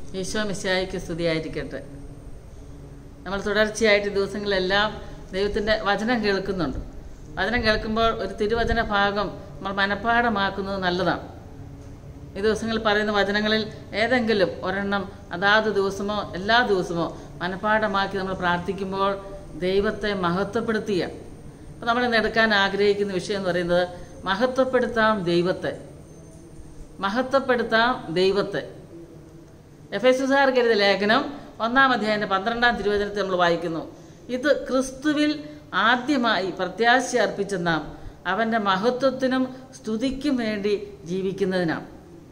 ഈശോ മിശായിക്ക് സ്തുതിയായിരിക്കട്ടെ നമ്മൾ തുടർച്ചയായിട്ട് ഈ ദിവസങ്ങളിലെല്ലാം ദൈവത്തിൻ്റെ വചനം കേൾക്കുന്നുണ്ട് വചനം കേൾക്കുമ്പോൾ ഒരു തിരുവചന ഭാഗം നമ്മൾ മനഃപ്പാടമാക്കുന്നത് നല്ലതാണ് ഈ ദിവസങ്ങളിൽ പറയുന്ന വചനങ്ങളിൽ ഏതെങ്കിലും ഒരെണ്ണം അതാത് ദിവസമോ എല്ലാ ദിവസമോ മനഃപ്പാടമാക്കി നമ്മൾ പ്രാർത്ഥിക്കുമ്പോൾ ദൈവത്തെ മഹത്വപ്പെടുത്തിയ അപ്പോൾ നമ്മൾ ഇന്ന് എടുക്കാൻ ആഗ്രഹിക്കുന്ന വിഷയം എന്ന് പറയുന്നത് മഹത്വപ്പെടുത്താം ദൈവത്തെ മഹത്വപ്പെടുത്താം ദൈവത്തെ എഫ് എസ് സുസാർക്ക് എഴുതിയ ലേഖനം ഒന്നാം അധ്യായൻ്റെ പന്ത്രണ്ടാം തിരുവചനത്തിൽ നമ്മൾ വായിക്കുന്നു ഇത് ക്രിസ്തുവിൽ ആദ്യമായി പ്രത്യാശ അർപ്പിച്ച നാം അവൻ്റെ മഹത്വത്തിനും സ്തുതിക്കും വേണ്ടി ജീവിക്കുന്നതിനാണ്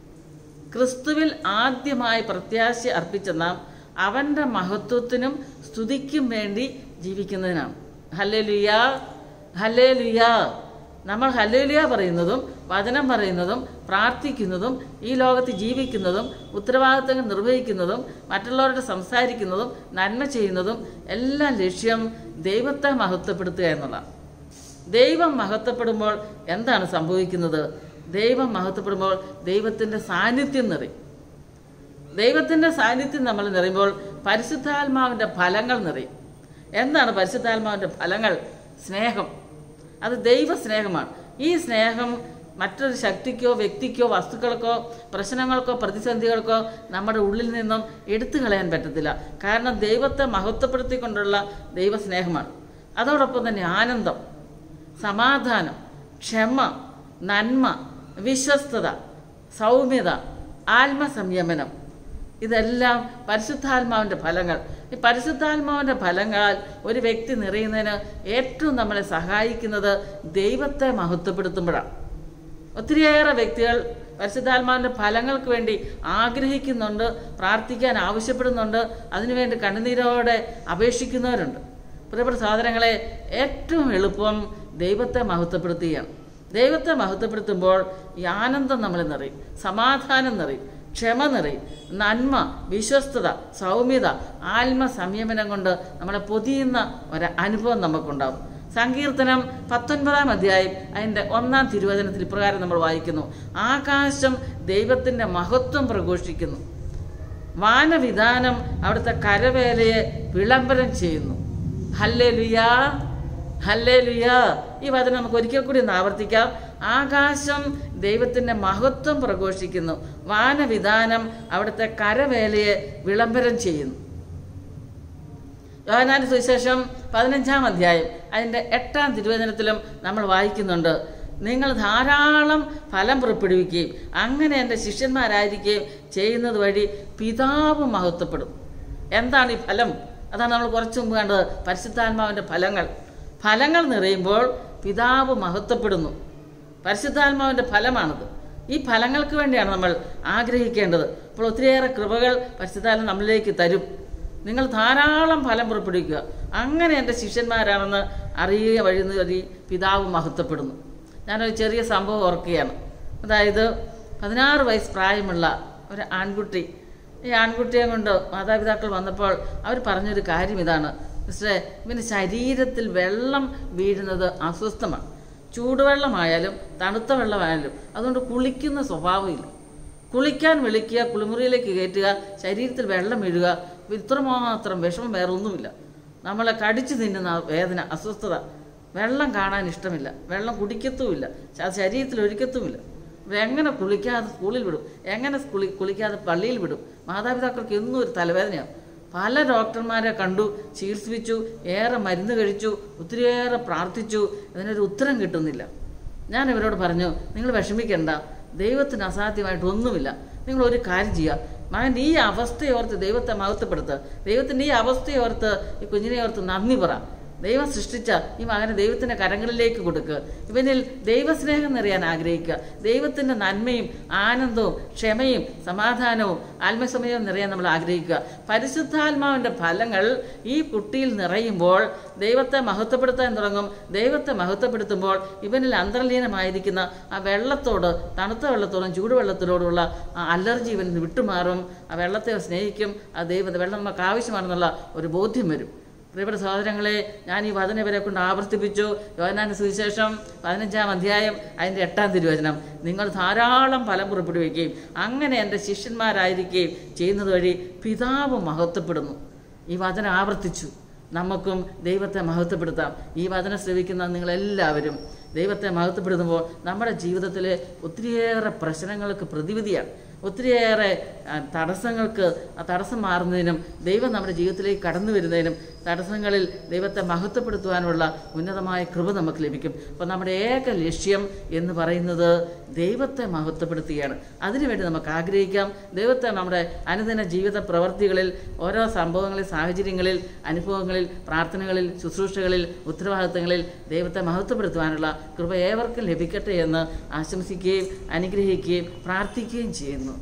ക്രിസ്തുവിൽ ആദ്യമായി പ്രത്യാശ അർപ്പിച്ച നാം അവൻ്റെ മഹത്വത്തിനും സ്തുതിക്കും വേണ്ടി ജീവിക്കുന്നതിനാണ് ഹല്ലേ ലുയാ ഹല്ലേ ലുയാ നമ്മൾ ഹല്ലേലിയ പറയുന്നതും വചനം പറയുന്നതും പ്രാർത്ഥിക്കുന്നതും ഈ ലോകത്ത് ജീവിക്കുന്നതും ഉത്തരവാദിത്തങ്ങൾ നിർവഹിക്കുന്നതും മറ്റുള്ളവരോട് സംസാരിക്കുന്നതും നന്മ ചെയ്യുന്നതും എല്ലാം ലക്ഷ്യം ദൈവത്തെ മഹത്വപ്പെടുത്തുക എന്നുള്ളതാണ് ദൈവം മഹത്വപ്പെടുമ്പോൾ എന്താണ് സംഭവിക്കുന്നത് ദൈവം മഹത്വപ്പെടുമ്പോൾ ദൈവത്തിൻ്റെ സാന്നിധ്യം നിറയും ദൈവത്തിൻ്റെ സാന്നിധ്യം നമ്മൾ നിറയുമ്പോൾ പരിശുദ്ധാത്മാവിൻ്റെ ഫലങ്ങൾ നിറയും എന്താണ് പരിശുദ്ധാത്മാവിൻ്റെ ഫലങ്ങൾ സ്നേഹം അത് ദൈവ സ്നേഹമാണ് ഈ സ്നേഹം മറ്റൊരു ശക്തിക്കോ വ്യക്തിക്കോ വസ്തുക്കൾക്കോ പ്രശ്നങ്ങൾക്കോ പ്രതിസന്ധികൾക്കോ നമ്മുടെ ഉള്ളിൽ നിന്നും എടുത്തു കളയാൻ പറ്റത്തില്ല കാരണം ദൈവത്തെ മഹത്വപ്പെടുത്തിക്കൊണ്ടുള്ള ദൈവസ്നേഹമാണ് അതോടൊപ്പം തന്നെ ആനന്ദം സമാധാനം ക്ഷമ നന്മ വിശ്വസ്തത സൗമ്യത ആത്മസംയമനം ഇതെല്ലാം പരിശുദ്ധാത്മാവിൻ്റെ ഫലങ്ങൾ ഈ പരിശുദ്ധാത്മാവിൻ്റെ ഫലങ്ങളാൽ ഒരു വ്യക്തി നിറയുന്നതിന് ഏറ്റവും നമ്മളെ സഹായിക്കുന്നത് ദൈവത്തെ മഹത്വപ്പെടുത്തുമ്പോഴാണ് ഒത്തിരിയേറെ വ്യക്തികൾ പരിശുദ്ധാത്മാവിൻ്റെ ഫലങ്ങൾക്ക് വേണ്ടി ആഗ്രഹിക്കുന്നുണ്ട് പ്രാർത്ഥിക്കാൻ ആവശ്യപ്പെടുന്നുണ്ട് അതിനുവേണ്ടി കണ്ണുനീരോടെ അപേക്ഷിക്കുന്നവരുണ്ട് പ്രിയപ്പെട്ട സാധനങ്ങളെ ഏറ്റവും എളുപ്പം ദൈവത്തെ മഹത്വപ്പെടുത്തുകയാണ് ദൈവത്തെ മഹത്വപ്പെടുത്തുമ്പോൾ ഈ ആനന്ദം നമ്മളെ നിറയും സമാധാനം നിറയും ക്ഷമ നിറയും നന്മ വിശ്വസ്തത സൗമ്യത ആത്മസംയമനം കൊണ്ട് നമ്മളെ പൊതിയുന്ന ഒരു അനുഭവം നമുക്കുണ്ടാവും സങ്കീർത്തനം പത്തൊൻപതാം അധ്യായം അതിൻ്റെ ഒന്നാം തിരുവചനത്തിൽ ഇപ്രകാരം നമ്മൾ വായിക്കുന്നു ആകാശം ദൈവത്തിൻ്റെ മഹത്വം പ്രഘോഷിക്കുന്നു വാനവിധാനം അവിടുത്തെ കരവേലയെ വിളംബരം ചെയ്യുന്നു ഹല്ലേ ലുയാ ഹല്ലേ ലുയാ ഈ വചനം നമുക്ക് ഒരിക്കൽ കൂടി ഒന്ന് ആവർത്തിക്കാം ആകാശം ദൈവത്തിൻ്റെ മഹത്വം പ്രഘോഷിക്കുന്നു വാനവിധാനം അവിടുത്തെ കരവേലയെ വിളംബരം ചെയ്യുന്നു യോഹനാൻ സുവിശേഷം പതിനഞ്ചാം അധ്യായം അതിൻ്റെ എട്ടാം തിരുവചനത്തിലും നമ്മൾ വായിക്കുന്നുണ്ട് നിങ്ങൾ ധാരാളം ഫലം പുറപ്പെടുവിക്കുകയും അങ്ങനെ എൻ്റെ ശിഷ്യന്മാരായിരിക്കുകയും ചെയ്യുന്നത് വഴി പിതാവ് മഹത്വപ്പെടും എന്താണ് ഈ ഫലം അതാണ് നമ്മൾ കുറച്ച് മുമ്പ് കണ്ടത് പരിശുദ്ധാത്മാവിൻ്റെ ഫലങ്ങൾ ഫലങ്ങൾ നിറയുമ്പോൾ പിതാവ് മഹത്വപ്പെടുന്നു പരിശുദ്ധാത്മാവിൻ്റെ ഫലമാണത് ഈ ഫലങ്ങൾക്ക് വേണ്ടിയാണ് നമ്മൾ ആഗ്രഹിക്കേണ്ടത് അപ്പോൾ ഒത്തിരിയേറെ കൃപകൾ പരിശുദ്ധാത്മ നമ്മളിലേക്ക് തരും നിങ്ങൾ ധാരാളം ഫലം പുറപ്പെടുവിക്കുക അങ്ങനെ എൻ്റെ ശിഷ്യന്മാരാണെന്ന് അറിയുക വഴി വഴി പിതാവ് മഹത്വപ്പെടുന്നു ഞാനൊരു ചെറിയ സംഭവം ഓർക്കുകയാണ് അതായത് പതിനാറ് വയസ്സ് പ്രായമുള്ള ഒരു ആൺകുട്ടി ഈ ആൺകുട്ടിയെ കൊണ്ട് മാതാപിതാക്കൾ വന്നപ്പോൾ അവർ പറഞ്ഞൊരു കാര്യം ഇതാണ് മിസ്റ്ററെ ഇവന് ശരീരത്തിൽ വെള്ളം വീഴുന്നത് അസ്വസ്ഥമാണ് ചൂടുവെള്ളമായാലും തണുത്ത വെള്ളമായാലും അതുകൊണ്ട് കുളിക്കുന്ന സ്വഭാവമില്ല കുളിക്കാൻ വിളിക്കുക കുളിമുറിയിലേക്ക് കയറ്റുക ശരീരത്തിൽ വെള്ളം വീഴുക ഇത്രമാത്രം വിഷമം വേറെ ഒന്നുമില്ല നമ്മളെ കടിച്ചു തിന്നുന്ന വേദന അസ്വസ്ഥത വെള്ളം കാണാൻ ഇഷ്ടമില്ല വെള്ളം കുടിക്കത്തുമില്ല ശരീരത്തിൽ ഒഴിക്കത്തുമില്ല എങ്ങനെ കുളിക്കാതെ സ്കൂളിൽ വിടും എങ്ങനെ കുളി കുളിക്കാതെ പള്ളിയിൽ വിടും മാതാപിതാക്കൾക്ക് എന്നും ഒരു തലവേദനയാണ് പല ഡോക്ടർമാരെ കണ്ടു ചികിത്സിച്ചു ഏറെ മരുന്ന് കഴിച്ചു ഒത്തിരിയേറെ പ്രാർത്ഥിച്ചു ഇതിനൊരു ഉത്തരം കിട്ടുന്നില്ല ഞാൻ ഇവരോട് പറഞ്ഞു നിങ്ങൾ വിഷമിക്കണ്ട ദൈവത്തിന് അസാധ്യമായിട്ട് ഒന്നുമില്ല നിങ്ങൾ ഒരു കാര്യം ചെയ്യുക മകൻ്റെ ഈ അവസ്ഥയോർത്ത് ദൈവത്തെ മഹത്വപ്പെടുത്തുക ദൈവത്തിൻ്റെ ഈ അവസ്ഥയോർത്ത് ഈ കുഞ്ഞിനെ ഓർത്ത് നന്ദി പറ ദൈവം സൃഷ്ടിച്ച ഈ മകനെ ദൈവത്തിൻ്റെ കരങ്ങളിലേക്ക് കൊടുക്കുക ഇവനിൽ ദൈവസ്നേഹം നിറയാൻ ആഗ്രഹിക്കുക ദൈവത്തിൻ്റെ നന്മയും ആനന്ദവും ക്ഷമയും സമാധാനവും ആത്മസമയവും നിറയാൻ നമ്മൾ ആഗ്രഹിക്കുക പരിശുദ്ധാത്മാവിൻ്റെ ഫലങ്ങൾ ഈ കുട്ടിയിൽ നിറയുമ്പോൾ ദൈവത്തെ മഹത്വപ്പെടുത്താൻ തുടങ്ങും ദൈവത്തെ മഹത്വപ്പെടുത്തുമ്പോൾ ഇവനിൽ അന്തർലീനമായിരിക്കുന്ന ആ വെള്ളത്തോട് തണുത്ത വെള്ളത്തോടും ചൂടുവെള്ളത്തിനോടുള്ള ആ അലർജി ഇവന് വിട്ടുമാറും ആ വെള്ളത്തെ സ്നേഹിക്കും ആ ദൈവത്തെ വെള്ളം നമുക്ക് ആവശ്യമാണെന്നുള്ള ഒരു ബോധ്യം വരും പ്രിയപ്പെട്ട സഹോദരങ്ങളെ ഞാൻ ഈ വചനം ഇവരെ കൊണ്ട് ആവർത്തിപ്പിച്ചു യോഹന്നാന്റെ സുവിശേഷം പതിനഞ്ചാം അധ്യായം അതിൻ്റെ എട്ടാം തിരുവചനം നിങ്ങൾ ധാരാളം ഫലം പുറപ്പെടുവിക്കുകയും അങ്ങനെ എൻ്റെ ശിഷ്യന്മാരായിരിക്കുകയും ചെയ്യുന്നത് വഴി പിതാവ് മഹത്വപ്പെടുന്നു ഈ വചനം ആവർത്തിച്ചു നമുക്കും ദൈവത്തെ മഹത്വപ്പെടുത്താം ഈ വചനം ശ്രവിക്കുന്ന നിങ്ങളെല്ലാവരും ദൈവത്തെ മഹത്വപ്പെടുത്തുമ്പോൾ നമ്മുടെ ജീവിതത്തിലെ ഒത്തിരിയേറെ പ്രശ്നങ്ങൾക്ക് പ്രതിവിധിയാണ് ഒത്തിരിയേറെ ആ, തടസ്സങ്ങൾക്ക് ആ തടസ്സം മാറുന്നതിനും ദൈവം നമ്മുടെ ജീവിതത്തിലേക്ക് കടന്നു വരുന്നതിനും തടസ്സങ്ങളിൽ ദൈവത്തെ മഹത്വപ്പെടുത്തുവാനുള്ള ഉന്നതമായ കൃപ നമുക്ക് ലഭിക്കും അപ്പോൾ നമ്മുടെ ഏക ലക്ഷ്യം എന്ന് പറയുന്നത് ദൈവത്തെ മഹത്വപ്പെടുത്തുകയാണ് അതിനുവേണ്ടി നമുക്ക് ആഗ്രഹിക്കാം ദൈവത്തെ നമ്മുടെ അനുദിന ജീവിത പ്രവർത്തികളിൽ ഓരോ സംഭവങ്ങളിൽ സാഹചര്യങ്ങളിൽ അനുഭവങ്ങളിൽ പ്രാർത്ഥനകളിൽ ശുശ്രൂഷകളിൽ ഉത്തരവാദിത്തങ്ങളിൽ ദൈവത്തെ മഹത്വപ്പെടുത്തുവാനുള്ള കൃപ ഏവർക്കും ലഭിക്കട്ടെ എന്ന് ആശംസിക്കുകയും അനുഗ്രഹിക്കുകയും പ്രാർത്ഥിക്കുകയും ചെയ്യുന്നു